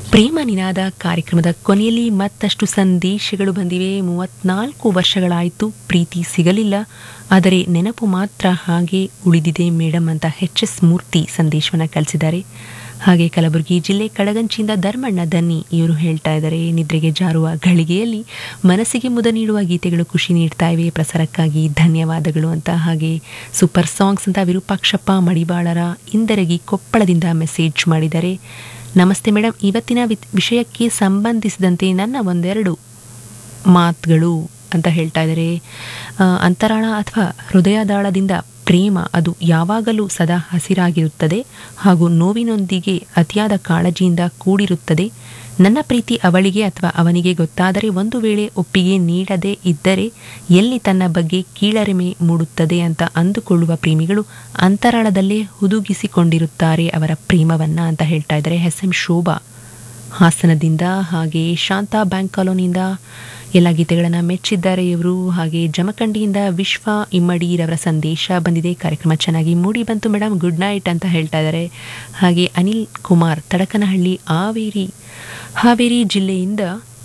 ಪ್ರೇಮ ನಿನಾದ ಕಾರ್ಯಕ್ರಮದ ಕೊನೆಯಲ್ಲಿ ಮತ್ತಷ್ಟು ಸಂದೇಶಗಳು ಬಂದಿವೆ ಮೂವತ್ನಾಲ್ಕು ವರ್ಷಗಳಾಯಿತು ಪ್ರೀತಿ ಸಿಗಲಿಲ್ಲ ಆದರೆ ನೆನಪು ಮಾತ್ರ ಹಾಗೆ ಉಳಿದಿದೆ ಮೇಡಮ್ ಅಂತ ಎಚ್ ಎಸ್ ಮೂರ್ತಿ ಸಂದೇಶವನ್ನು ಕಳಿಸಿದ್ದಾರೆ ಹಾಗೆ ಕಲಬುರಗಿ ಜಿಲ್ಲೆ ಕಡಗಂಚಿಯಿಂದ ಧರ್ಮಣ್ಣ ದನ್ನಿ ಇವರು ಹೇಳ್ತಾ ಇದ್ದಾರೆ ನಿದ್ರೆಗೆ ಜಾರುವ ಘಳಿಗೆಯಲ್ಲಿ ಮನಸ್ಸಿಗೆ ಮುದ ನೀಡುವ ಗೀತೆಗಳು ಖುಷಿ ನೀಡ್ತಾ ಇವೆ ಪ್ರಸಾರಕ್ಕಾಗಿ ಧನ್ಯವಾದಗಳು ಅಂತ ಹಾಗೆ ಸೂಪರ್ ಸಾಂಗ್ಸ್ ಅಂತ ವಿರೂಪಾಕ್ಷಪ್ಪ ಮಡಿವಾಳರ ಇಂದರಗಿ ಕೊಪ್ಪಳದಿಂದ ಮೆಸೇಜ್ ಮಾಡಿದ್ದಾರೆ ನಮಸ್ತೆ ಮೇಡಮ್ ಇವತ್ತಿನ ವಿ- ವಿಷಯಕ್ಕೆ ಸಂಬಂಧಿಸಿದಂತೆ ನನ್ನ ಒಂದೆರಡು ಮಾತುಗಳು ಅಂತ ಹೇಳ್ತಾ ಇದ್ದಾರೆ ಆ, ಅಂತರಾಳ ಅಥವಾ ಹೃದಯದಾಳದಿಂದ ಪ್ರೇಮ ಅದು ಯಾವಾಗಲೂ ಸದಾ ಹಸಿರಾಗಿರುತ್ತದೆ ಹಾಗೂ ನೋವಿನೊಂದಿಗೆ ಅತಿಯಾದ ಕಾಳಜಿಯಿಂದ ಕೂಡಿರುತ್ತದೆ ನನ್ನ ಪ್ರೀತಿ ಅವಳಿಗೆ ಅಥವಾ ಅವನಿಗೆ ಗೊತ್ತಾದರೆ ಒಂದು ವೇಳೆ ಒಪ್ಪಿಗೆ ನೀಡದೇ ಇದ್ದರೆ ಎಲ್ಲಿ ತನ್ನ ಬಗ್ಗೆ ಕೀಳರಿಮೆ ಮೂಡುತ್ತದೆ ಅಂತ ಅಂದುಕೊಳ್ಳುವ ಪ್ರೇಮಿಗಳು ಅಂತರಾಳದಲ್ಲೇ ಹುದುಗಿಸಿಕೊಂಡಿರುತ್ತಾರೆ ಅವರ ಪ್ರೇಮವನ್ನ ಅಂತ ಹೇಳ್ತಾ ಇದ್ದಾರೆ ಎಸ್ ಎಂ ಶೋಭಾ ಹಾಸನದಿಂದ ಹಾಗೆ ಶಾಂತಾ ಬ್ಯಾಂಕ್ ಕಾಲೋನಿಯಿಂದ ಎಲ್ಲ ಗೀತೆಗಳನ್ನು ಮೆಚ್ಚಿದ್ದಾರೆ ಇವರು ಹಾಗೆ ಜಮಖಂಡಿಯಿಂದ ವಿಶ್ವ ಇಮ್ಮಡಿರವರ ಸಂದೇಶ ಬಂದಿದೆ ಕಾರ್ಯಕ್ರಮ ಚೆನ್ನಾಗಿ ಮೂಡಿ ಬಂತು ಮೇಡಮ್ ಗುಡ್ ನೈಟ್ ಅಂತ ಹೇಳ್ತಾ ಇದ್ದಾರೆ ಹಾಗೆ ಅನಿಲ್ ಕುಮಾರ್ ತಡಕನಹಳ್ಳಿ ಹಾವೇರಿ ಹಾವೇರಿ ಜಿಲ್ಲೆಯಿಂದ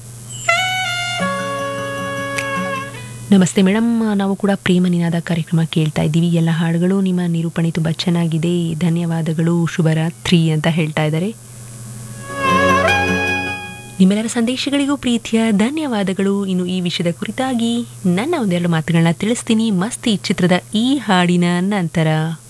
ನಮಸ್ತೆ ಮೇಡಮ್ ನಾವು ಕೂಡ ಪ್ರೇಮ ನಿನಾದ ಕಾರ್ಯಕ್ರಮ ಕೇಳ್ತಾ ಇದ್ದೀವಿ ಎಲ್ಲ ಹಾಡುಗಳು ನಿಮ್ಮ ನಿರೂಪಣೆ ತುಂಬ ಚೆನ್ನಾಗಿದೆ ಧನ್ಯವಾದಗಳು ಶುಭರಾತ್ರಿ ಅಂತ ಹೇಳ್ತಾ ಇದ್ದಾರೆ ನಿಮ್ಮೆಲ್ಲರ ಸಂದೇಶಗಳಿಗೂ ಪ್ರೀತಿಯ ಧನ್ಯವಾದಗಳು ಇನ್ನು ಈ ವಿಷಯದ ಕುರಿತಾಗಿ ನನ್ನ ಒಂದೆರಡು ಮಾತುಗಳನ್ನ ತಿಳಿಸ್ತೀನಿ ಮಸ್ತಿ ಚಿತ್ರದ ಈ ಹಾಡಿನ ನಂತರ